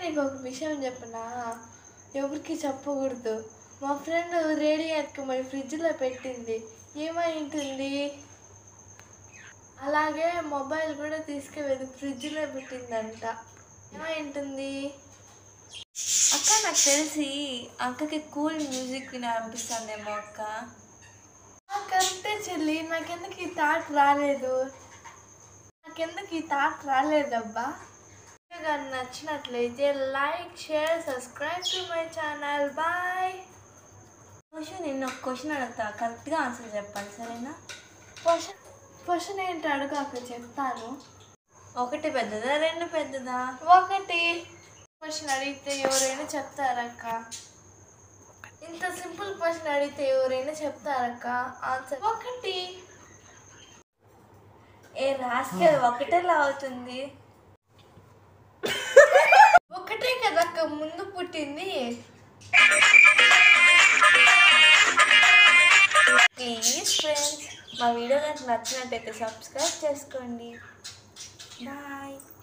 నీకు ఒక విషయం చెప్పనా ఎవరికి చెప్పకూడదు మా ఫ్రెండ్ రేడియో ఎత్తుకుమని ఫ్రిడ్జ్లో పెట్టింది ఏమై ఉంటుంది అలాగే మొబైల్ కూడా తీసుకువెళ్ళి ఫ్రిడ్జ్లో పెట్టిందంట ఏమై ఉంటుంది అక్క నాకు తెలిసి అక్కకి కూల్ మ్యూజిక్ వినాలనిపిస్తుందేమో అక్క కరెక్టే చెల్లి నాకెందుకు ఈ థాట్ రాలేదు నాకెందుకు ఈ థాట్ రాలేదబ్బా వీడియో కానీ నచ్చినట్లయితే like share subscribe to my channel bye question నేను ఒక క్వశ్చన్ అడుగుతా కరెక్ట్గా ఆన్సర్ చెప్పండి సరేనా క్వశ్చన్ క్వశ్చన్ ఏంటి అడుగాక చెప్తాను ఒకటి పెద్దదా రెండు పెద్దదా ఒకటి క్వశ్చన్ అడిగితే ఎవరైనా చెప్తారక్క ఇంత సింపుల్ క్వశ్చన్ అడిగితే ఎవరైనా చెప్తారక్క ఆన్సర్ ఒకటి ఏ రాస్తే ఒకటేలా అవుతుంది ఒకటే కదక్క ముందు పుట్టింది ప్లీజ్ ఫ్రెండ్స్ మా వీడియో కనుక నచ్చినట్టయితే సబ్స్క్రైబ్ చేసుకోండి బాయ్